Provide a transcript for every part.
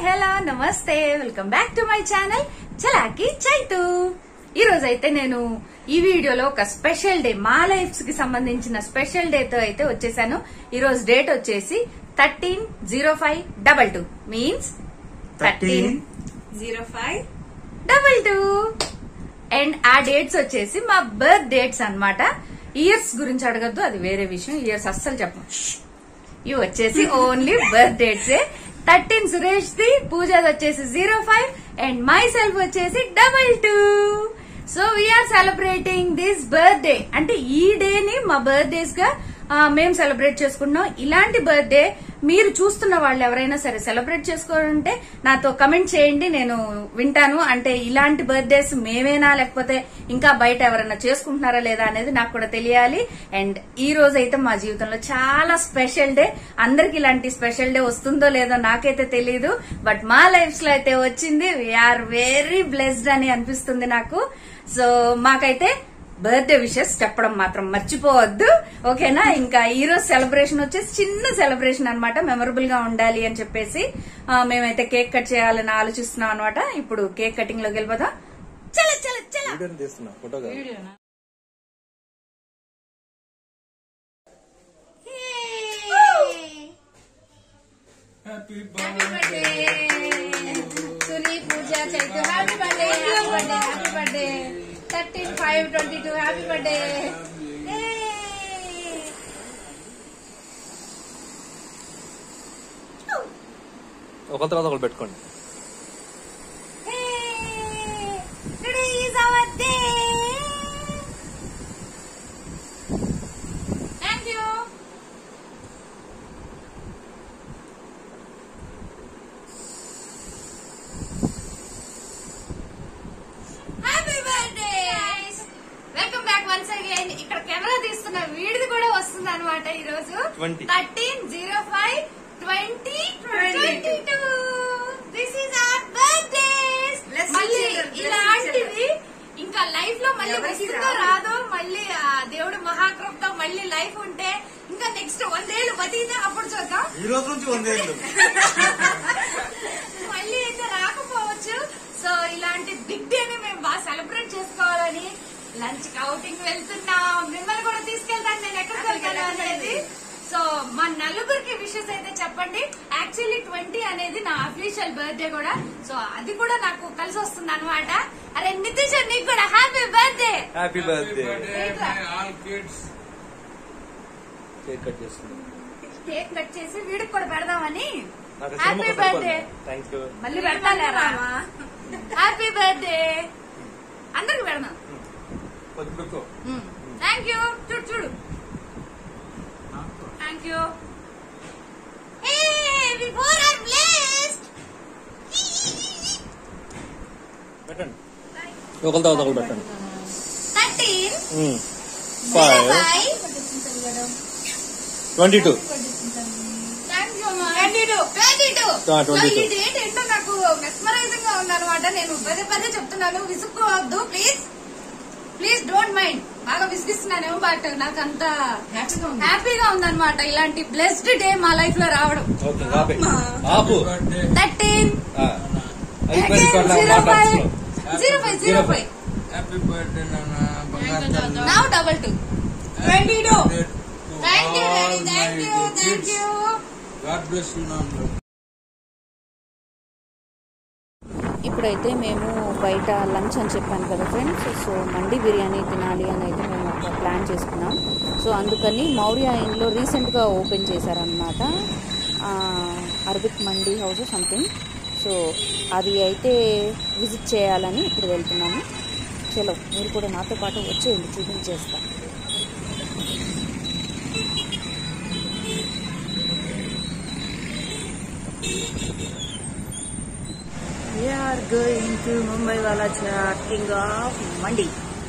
Hello నమస్తే welcome back to my channel Chalaki Chaitu ఈ రోజు అయితే నేను ఈ వీడియోలో ఒక స్పెషల్ డే మా లైఫ్స్ కి సంబంధించిన స్పెషల్ డే తో అయితే వచ్చేసాను ఈ రోజు డేట్ వచ్చేసి thirteen zero five double two means thirteen zero five double two and ఆ డేట్స్ వచ్చేసి మా బర్త్ డేట్స్ అన్నమాట ఇయర్స్ గురించి అడగద్దు అది వేరే విషయం ఇయర్స్ అస్సలు చెప్పం ఇవి వచ్చేసి only birth dates thirteen Suresh ది పూజది వచ్చేసి zero five and myself వచ్చేసి double two so we're celebrating this birthday అంటే ఈ డే ని మా బర్త్డేస్ గా ఆ, మేము సెలబ్రేట్ చేసుకుంటున్నాం ఇలాంటి బర్త్డే మీరు చూస్తున్న వాళ్ళు ఎవరైనా సరే సెలబ్రేట్ చేసుకోవాలంటే నాతో కమెంట్ చేయండి నేను వింటాను అంటే ఇలాంటి బర్త్డేస్ మేమేనా లేకపోతే ఇంకా బయట ఎవరైనా చేసుకుంటున్నారా లేదా అనేది నాకు కూడా తెలియాలి అండ్ ఈ రోజు అయితే మా జీవితంలో చాలా స్పెషల్ డే అందరికి ఇలాంటి స్పెషల్ డే వస్తుందో లేదో నాకైతే తెలియదు బట్ మా లైఫ్స్ లో అయితే వచ్చింది వీఆర్ వెరీ బ్లెస్డ్ అని అనిపిస్తుంది నాకు సో మాకైతే బర్త్డే విషెస్ చెప్పడం మాత్రం మర్చిపోవద్దు ఓకేనా ఇంకా ఈ రోజు సెలబ్రేషన్ వచ్చేసి చిన్న సెలబ్రేషన్ అన్నమాట మెమరబుల్ గా ఉండాలి అని చెప్పేసి ఆ, మేమైతే కేక్ కట్ చేయాలని ఆలోచిస్తున్నాం అనమాట ఇప్పుడు కేక్ కటింగ్ లోకి వెళ్ళిపోదాం చల చల చల వీడియోని తీస్తున్నా ఫోటో కాదు happy birthday Suni Pooja Chaitu happy birthday happy birthday happy birthday thirteen five twenty two happy birthday ఒకరి తర్వాత ఒకరు పెట్టుకోండి today is our day thank you happy birthday welcome back once again ఇక్కడ కెమెరా తీస్తున్న వీడిది కూడా వస్తుంది అనమాట ఈ రోజు 20. Thirteen zero five twenty twenty two this is our birthdays Bless మళ్ళీ children, bless ఇలాంటివి ఇంకా లైఫ్ లో మళ్ళీ ఎవరికి వస్తుందో రాదు. రాదో మళ్ళీ ఆ దేవుడు మహాకృపతో మళ్ళీ లైఫ్ ఉంటే ఇంకా నెక్స్ట్ వందేళ్ళు బతికితే అప్పుడు చూద్దాం ఈ రోజు నుంచి వందేళ్ళు మళ్ళీ అయితే రాకపోవచ్చు సో ఇలాంటి బిగ్ డే ని మేము బాగా సెలబ్రేట్ చేసుకోవాలని లంచ్ కి అవుటింగ్ వెళ్తున్నాం మిమ్మల్ని కూడా తీసుకెళ్తాను నేను ఎక్కడికి వెళ్తాను అనేది సో మా నలుగురికి విషెస్ అయితే చెప్పండి యాక్చువల్లీ ట్వంటీ అనేది నా అఫీషియల్ బర్త్డే కూడా సో అది కూడా నాకు కలిసి వస్తుంది అనమాట అరే నితీష్ నీకు కూడా happy birthday happy birthday Eita. all kids. Cake cut చేస్తుంది కేక్ కట్ చేసి వీడికి కూడా పెడదామని నాకు హ్యాపీ బర్త్డే థ్యాంక్ యూ మళ్ళీ పెడతాలేరా హ్యాపీ బర్త్డే అందరికి పెడదాం కొద్ది పెట్టుకో థ్యాంక్ యూ చూడు చూడు thank you before are blessed పెట్టండి ఒకరి తర్వాత ఒకరు పెట్టండి thirteen five twenty two thank you twenty two twenty two Ah, 22. ఈ డేట్ ఏంటో నాకు మెస్మరైజింగ్ గా ఉందన్నమాట నేను పదే పదే చెప్తున్నాను విసుక్కోవద్దు ప్లీజ్ ప్లీజ్ డోంట్ మైండ్ బాగా విసిగిస్తున్నానేమో బట్ నాకు అంత హ్యాపీగా ఉంది హ్యాపీగా ఉందన్నమాట ఇలాంటి బ్లెస్డ్ డే మా లైఫ్ లో రావడం ఓకే ఆపే ఆపు Birthday. థర్టీన్ ఆ. అయిపోయింది ఇట్లా జీరో ఫైవ్ మాట్లాడుతున్నావు zero five zero five Happy birthday, Nana. Bangatalla. Now double two Happy two. birthday to thank you all thank my you thank kids. You God bless you, Nana. ఇప్పుడైతే మేము బయట lunch అని చెప్పాను కదా friends so మండి బిర్యానీ తినాలి అని అయితే మేము ఒక ప్లాన్ చేసుకున్నాం సో అందుకని మౌర్య ఇంట్లో రీసెంట్గా ఓపెన్ చేశారనమాట Arabic mandi house something so అది అయితే విజిట్ చేయాలని ఇప్పుడు వెళ్తున్నాము చలో మీరు కూడా నాతో పాటు వచ్చేయండి చూపించేస్తా We are going to Mumbai Wala Chaat, King of Mandi.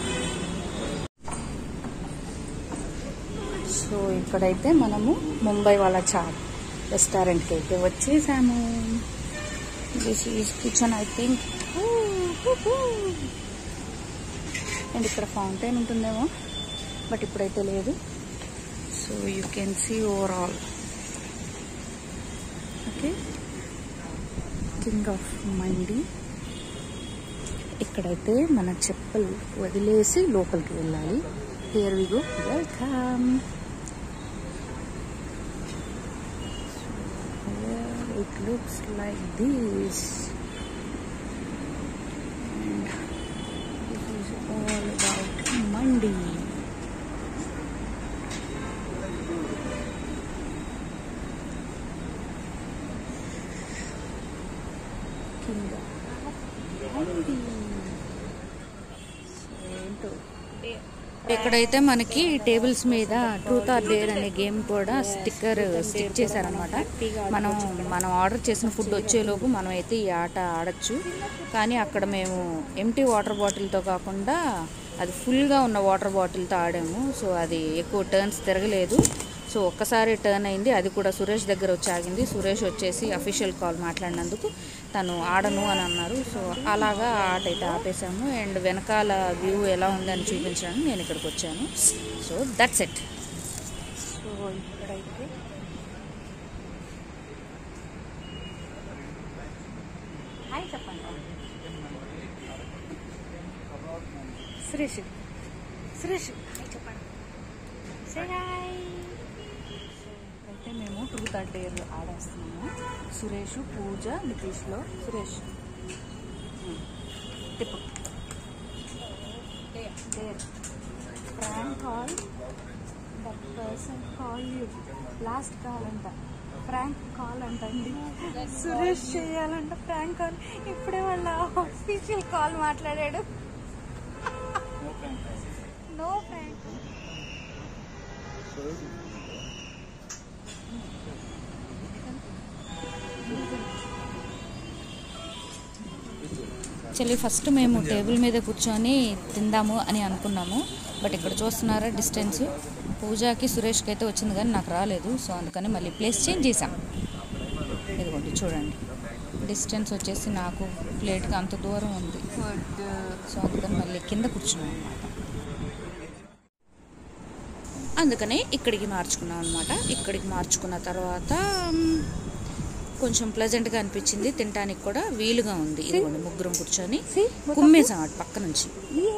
So ఇక్కడైతే మనము ముంబై వాళ్ళ చాట్ రెస్టారెంట్కి అయితే వచ్చేసాము this is kitchen I think and ఇక్కడ ఫౌంటైన్ ఉంటుందేమో బట్ ఇప్పుడైతే లేదు so you can see overall okay King of Mandi ఇక్కడైతే మన చెప్పులు వదిలేసి లోపలికి వెళ్ళాలి here we go welcome it looks like this and this is all about mandi King Mandi ఏంటో ఇక్కడైతే మనకి టేబుల్స్ మీద ట్రూత్ ఆర్ డేర్ అనే గేమ్ కూడా స్టిక్కర్ స్టిక్ చేశారనమాట మనం మనం ఆర్డర్ చేసిన ఫుడ్ వచ్చేలోపు మనం అయితే ఈ ఆట ఆడచ్చు కానీ అక్కడ మేము ఎంటీ వాటర్ బాటిల్తో కాకుండా అది ఫుల్గా ఉన్న వాటర్ బాటిల్తో ఆడాము సో అది ఎక్కువ టర్న్స్ తిరగలేదు సో ఒక్కసారి టర్న్ అయింది అది కూడా సురేష్ దగ్గర వచ్చి ఆగింది సురేష్ వచ్చేసి అఫీషియల్ కాల్ మాట్లాడినందుకు తను ఆడను అని అన్నారు సో అలాగా ఆ ఆట అయితే ఆపేసాము అండ్ వెనకాల వ్యూ ఎలా ఉందని చూపించడానికి నేను ఇక్కడికి వచ్చాను సో దట్స్ ఇట్ సో ఇక్కడైతే హాయ్ చెప్పండి సురేష్ సురేష్ హాయ్ చెప్పండి సే హాయ్ అయితే మేము ట్రూత్ ఆర్ డేర్ ఆడేస్తున్నాము సురేష్ పూజ నితీష్లో సురేష్ ఉమ్. తిప్పు dare prank call that person call you last call అంట ఫ్రాంక్ కాల్ అంటండి సురేష్ చేయాలంట ఫ్రాంక్ కాల్ ఇప్పుడే వాళ్ళ ఆఫీషియల్ కాల్ మాట్లాడాడు నో ఫ్రాంక్ యాక్చువల్లీ ఫస్ట్ మేము టేబుల్ మీద కూర్చొని తిందాము అని అనుకున్నాము బట్ ఇక్కడ చూస్తున్నారా డిస్టెన్స్ పూజాకి సురేష్కి అయితే వచ్చింది కానీ నాకు రాలేదు సో అందుకని మళ్ళీ ప్లేస్ చేంజ్ చేసాం ఇదిగోండి చూడండి డిస్టెన్స్ వచ్చేసి నాకు ప్లేట్కి అంత దూరం ఉంది సో అందుకని మళ్ళీ కింద కూర్చున్నాం అనమాట అందుకనే ఇక్కడికి మార్చుకున్నాం అనమాట ఇక్కడికి మార్చుకున్న తర్వాత మ్, కొంచెం ప్లెజెంట్గా అనిపించింది తినడానికి కూడా వీలుగా ఉంది ఇదిగోండి ముగ్గురం కూర్చొని కుమ్మేసాం అటు పక్క నుంచి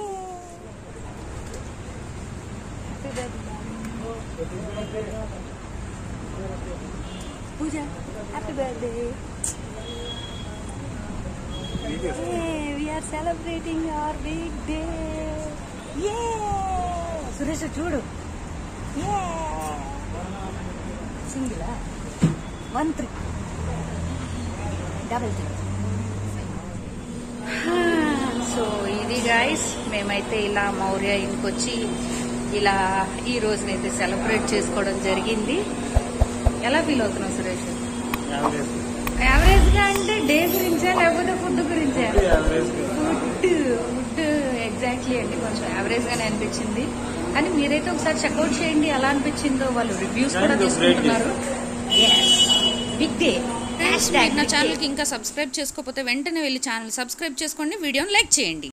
Pooja happy birthday we're celebrating our big day ఏ సురేష్ చూడు సింగిలా one three double three so ఇది గాయస్ మేమైతే ఇలా మౌర్య ఇంకొచ్చి ఇలా ఈ రోజునైతే సెలబ్రేట్ చేసుకోవడం జరిగింది ఎలా ఫీల్ అవుతున్నావు సురేష్ యావరేజ్ గా అంటే డే గురించా లేకపోతే ఫుడ్ గురించా ఫుడ్ ఫుడ్ ఎగ్జాక్ట్లీ అండి కొంచెం యావరేజ్ గానే అనిపించింది కానీ మీరైతే ఒకసారి చెక్అవుట్ చేయండి ఎలా అనిపించిందో వాళ్ళు రివ్యూస్ కూడా తీసుకుంటున్నారు బిగ్ డే నా ఛానల్కి ఇంకా సబ్స్క్రైబ్ చేసుకోకపోతే వెంటనే వెళ్ళి ఛానల్ సబ్స్క్రైబ్ చేసుకోండి వీడియోని లైక్ చేయండి